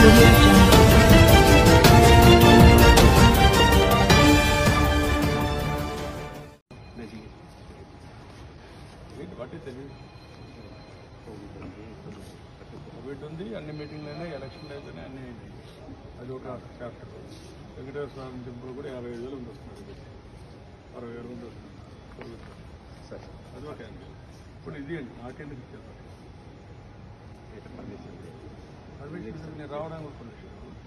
audio jungle. ఏంటి what is తెలియదు COVID ఉంది అన్ని మీటింగ్లు అయినాయి ఎలక్షన్లు అయిపోయినాయి అన్ని అయినాయి అది ఒక చాప్టర్ వెంకటేశ్వర స్వామి టెంపుల్ కూడా యాభై ఐదు వేలు మంది వస్తున్నారు అరవై వేల మంది వస్తున్నారు సరే అది ఒక యాంగిల్ ఇప్పుడు ఇది అండి నాకెందుకు ఇచ్చారు పర్మిషన్ నేను రావడానికి పర్మిషన్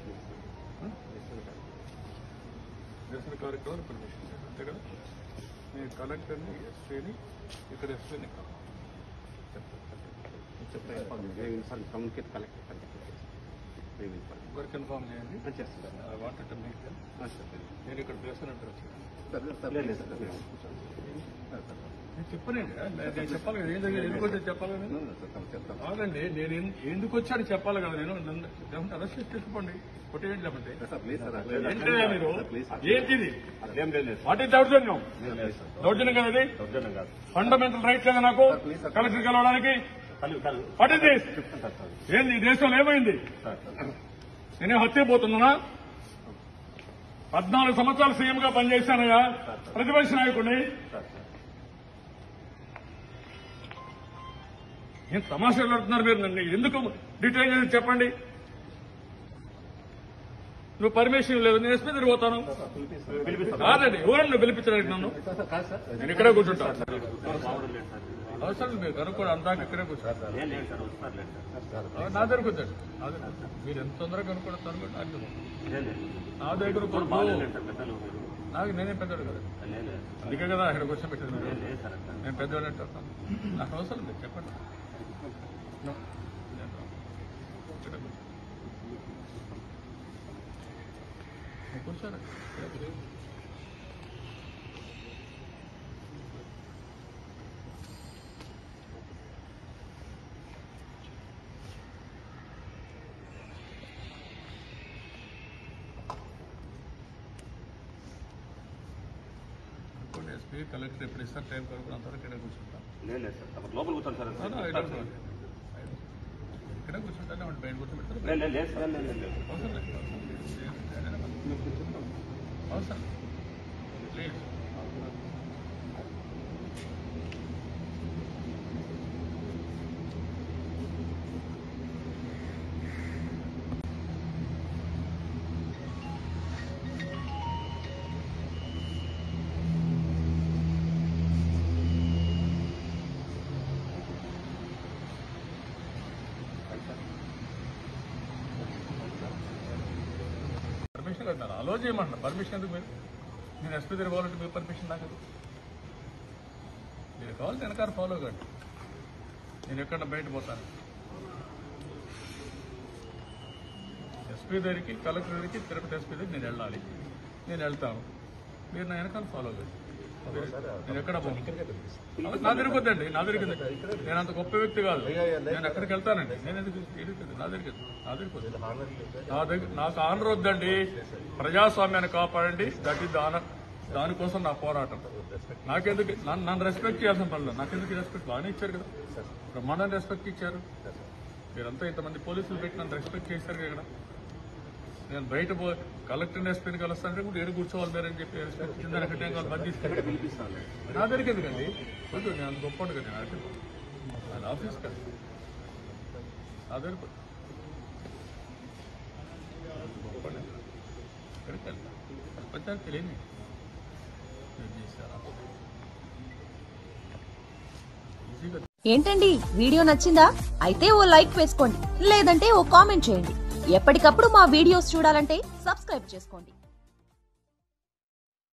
నిరసన కార్యక్రమాలు పర్మిషన్ లేదు అంతే కదా నేను కలెక్టర్ని ఎస్పీని ఇక్కడ ఎస్పీని కమ్యూనికేట్ కలెక్టర్ ఒకరు కన్ఫామ్ చేయండి చేస్తారు ఐ వాంటెడ్ టు మీట్ నేను ఇక్కడ చేస్తున్నట్టు వచ్చాను నేను చెప్పనండి నేను నేను చెప్పాలి కదా ఏం జరిగింది ఎందుకు వచ్చాను చెప్పాలి కదా నేను కాదండి నేను ఎన్- ఎందుకు వచ్చాను చెప్పాలి కదా నేను నన్ను లేకుంటే అరెస్ట్ చేసి తీసుకోండి కొట్టేయండి లేకుంటే ఏంటంటే మీరు ఏంటిది వాట్ ఈస్ దౌర్జన్యం దౌర్జన్యం కదా ఇది ఫండమెంటల్ రైట్ లేదా నాకు కలెక్టర్ కలవడానికి వాట్ ఇస్ దిస్ ఏంది ఈ దేశంలో ఏమైంది నేనే హత్య పోతున్నానా పద్నాలుగు సంవత్సరాలు సీఎం గా పనిచేశానయ్యా ప్రతిపక్ష నాయకుడిని ఏం తమాషాలు పెడుతున్నారు మీరు నన్ను ఎందుకు డీటెయిల్ చేసి చెప్పండి నువ్వు పర్మిషన్ లేదు నేను ఎస్పీ దగ్గర పోతాను కాదండి ఎవరండి నువ్వు పిలిపించడానికి నన్ను నేను ఇక్కడే కూర్చుంటా అవసరం మీరు కనుక్కోండి అందాక ఇక్కడే కూర్చుంటా నా దగ్గరకు వచ్చాడు నా దగ్గరకు. మీరు ఎంత తొందరగా కనుక్కోండి కనుక్కోండి నాకు తెలియదు. నా దగ్గర నాకు నేనే పెద్దవాడు కదా అందుకే కదా ఇక్కడ క్వశ్చన్ పెట్టింది మీరు. నేను పెద్దవాడు అంటే అర్థం. నాకు అవసరం లేదు చెప్పండి No. నేను రాను. ఇక్కడ కూర్చో. నువ్వు కూర్చోరా ఇక్కడ కూర్చో. అనుకోండి ఎస్పీ కలెక్టర్ ఎప్పుడు ఇస్తారు టైం కనుక్కుని అంతవరకు ఇక్కడే కూర్చుంటాం లోపల కూర్చోండి sir No, no, I don't know. ఇక్కడే కూర్చుంటానే వాడు బయట కూర్చోబెడతారు లేదు లేదు సార్ లేదు లేదు అవసరం లేదు అవసరం ప్లీజ్ పర్మిషన్ అన్నారు అలో చేయమంటున్నారు పర్మిషన్ ఎందుకు మీరు నేను ఎస్పీ దగ్గర పోవాలంటే మీ పర్మిషన్ నాకు ఎందుకు? మీరు కావాలి వెనకాల ఫాలో కండి నేను ఎక్కడ బయట పోతాను ఎస్పీ దగ్గరికి కలెక్టర్ దగ్గరికి తిరుపతి ఎస్పీ దగ్గరికి నేను వెళ్ళాలి నేను వెళ్తాను మీరు నా వెనకాల ఫాలో కండి నేను ఎక్కడ పోను నా దగ్గరికి వద్దండి నా దగ్గరికి వద్దండి. నేను అంత గొప్ప వ్యక్తి కాదు నేను ఎక్కడికి వెళ్తానండి నేను ఎందుకు ఎందుకు నా దగ్గరికి వద్దు. నా దగ్గరికి వద్దు. నా దగ్గర నాకు ఆనర్ వద్దండి ప్రజాస్వామ్యాన్ని కాపాడండి దట్ ఈస్ ఆనర్ దానికోసం నా పోరాటం నాకెందుకు నన్ను నన్ను రెస్పెక్ట్ చేయాల్సిన పనులు నాకెందుకు రెస్పెక్ట్ బాగానే ఇచ్చారు కదా బ్రహ్మాండాన్ని రెస్పెక్ట్ ఇచ్చారు మీరంతా ఇంతమంది పోలీసులు పెట్టి నన్ను రెస్పెక్ట్ చేశారు కదా ఇక్కడ నేను బయట పో కలెక్టర్ ఎస్పీని కలుస్తానంటే కూడా ఏడు కూర్చోవాలి మీరు అని చెప్పి రెస్పెక్ట్ ఇచ్చిన దానికి టైం కావాలి బంద్ తీసుకెళ్ళి నా దగ్గరికి ఎందుకండి వద్దు నేను అంత గొప్ప కదా నేను అడిగి ఆయన ఆఫీస్ కదా నా దగ్గర గొప్ప ఎక్కడికి వెళ్తా ప్రపంచానికి తెలియని నేను చేశాను ఈజీగా ఏంటండి వీడియో నచ్చిందా అయితే ఓ లైక్ వేసుకోండి లేదంటే ఓ కామెంట్ చేయండి ఎప్పటికప్పుడు మా వీడియోస్ చూడాలంటే సబ్స్క్రైబ్ చేసుకోండి